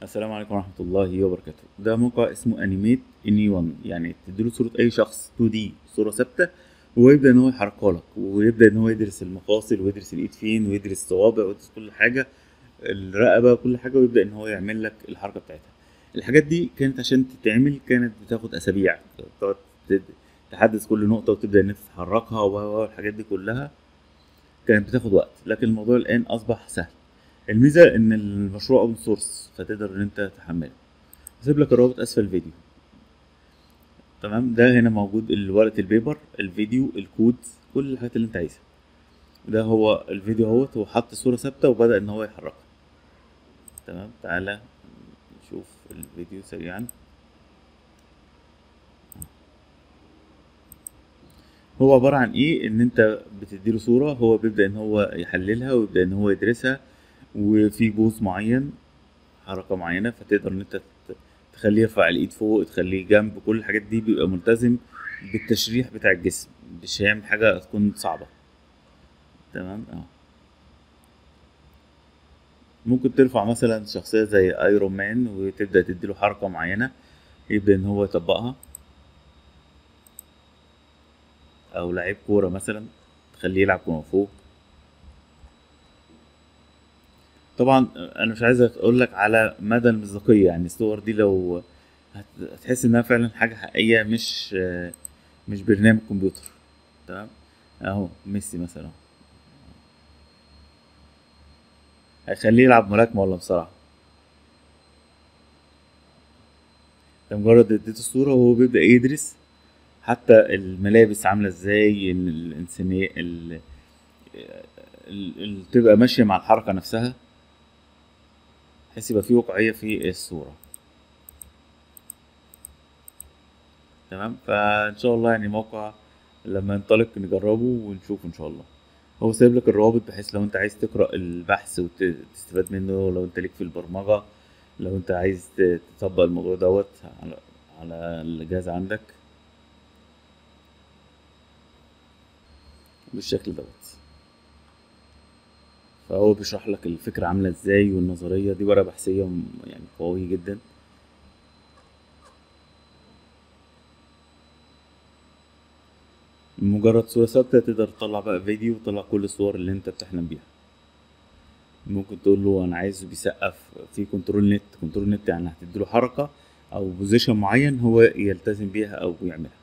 السلام عليكم ورحمة الله وبركاته ده موقع اسمه انيميت اني 1 يعني تديله صورة اي شخص 2 دي صورة ثابتة ويبدأ ان هو يحركها لك ويبدأ ان هو يدرس المفاصل ويدرس الايد فين ويدرس الصوابع ويدرس كل حاجة الرقبة كل حاجة ويبدأ ان هو يعمل لك الحركة بتاعتها الحاجات دي كانت عشان تتعمل كانت بتاخد اسابيع تقعد تد- تحدث كل نقطة وتبدأ ان انت تحركها و- والحاجات دي كلها كانت بتاخد وقت لكن الموضوع الان اصبح سهل الميزه ان المشروع اوبن سورس فتقدر ان انت تحمله هسيب لك الرابط اسفل الفيديو تمام ده هنا موجود ورقه البيبر الفيديو الكود كل الحاجات اللي انت عايزها ده هو الفيديو اهوت هو حط صوره ثابته وبدا ان هو يحركها تمام تعالى نشوف الفيديو سريعا هو عبارة عن ايه ان انت بتديله صورة هو بيبدأ ان هو يحللها ويبدأ ان هو يدرسها وفي بوز معين حركة معينة فتقدر ان انت ت- تخليه يرفع الايد فوق تخليه جنب كل الحاجات دي بيبقى ملتزم بالتشريح بتاع الجسم مش هيعمل حاجة تكون صعبة تمام اه ممكن ترفع مثلا شخصية زي ايرون مان وتبدأ تديله حركة معينة يبدأ ان هو يطبقها او لعيب كورة مثلا تخليه يلعب كونغ فو طبعا انا مش عايز اقول لك على مدى المصداقيه يعني الصور دي لو هت- هتحس انها فعلا حاجه حقيقيه مش مش برنامج كمبيوتر تمام اهو ميسي مثلا هيخليه يلعب ملاكمه ولا بصراحه انت مجرد اديته الصوره وهو بيبدا يدرس حتى الملابس عامله ازاي ال- الانسانيه ال- ال- ال- تبقى ماشيه مع الحركه نفسها بحيث يبقى في واقعية في الصورة تمام فإن شاء الله يعني موقع لما ينطلق نجربه ونشوف إن شاء الله هو سايب لك الروابط بحيث لو أنت عايز تقرأ البحث وتستفاد منه لو أنت ليك في البرمجة لو أنت عايز ت- تطبق الموضوع دوت على على الجهاز عندك بالشكل دوت فهو بيشرح لك الفكرة عاملة ازاي والنظرية دي ورقة بحثية م- يعني قوية جدا مجرد صورة ثابتة تقدر تطلع بقى فيديو وتطلع كل الصور اللي انت بتحلم بيها ممكن تقول له انا عايزه بيسقف في كنترول نت كنترول نت يعني هتديله حركة او بوزيشن معين هو يلتزم بيها او يعملها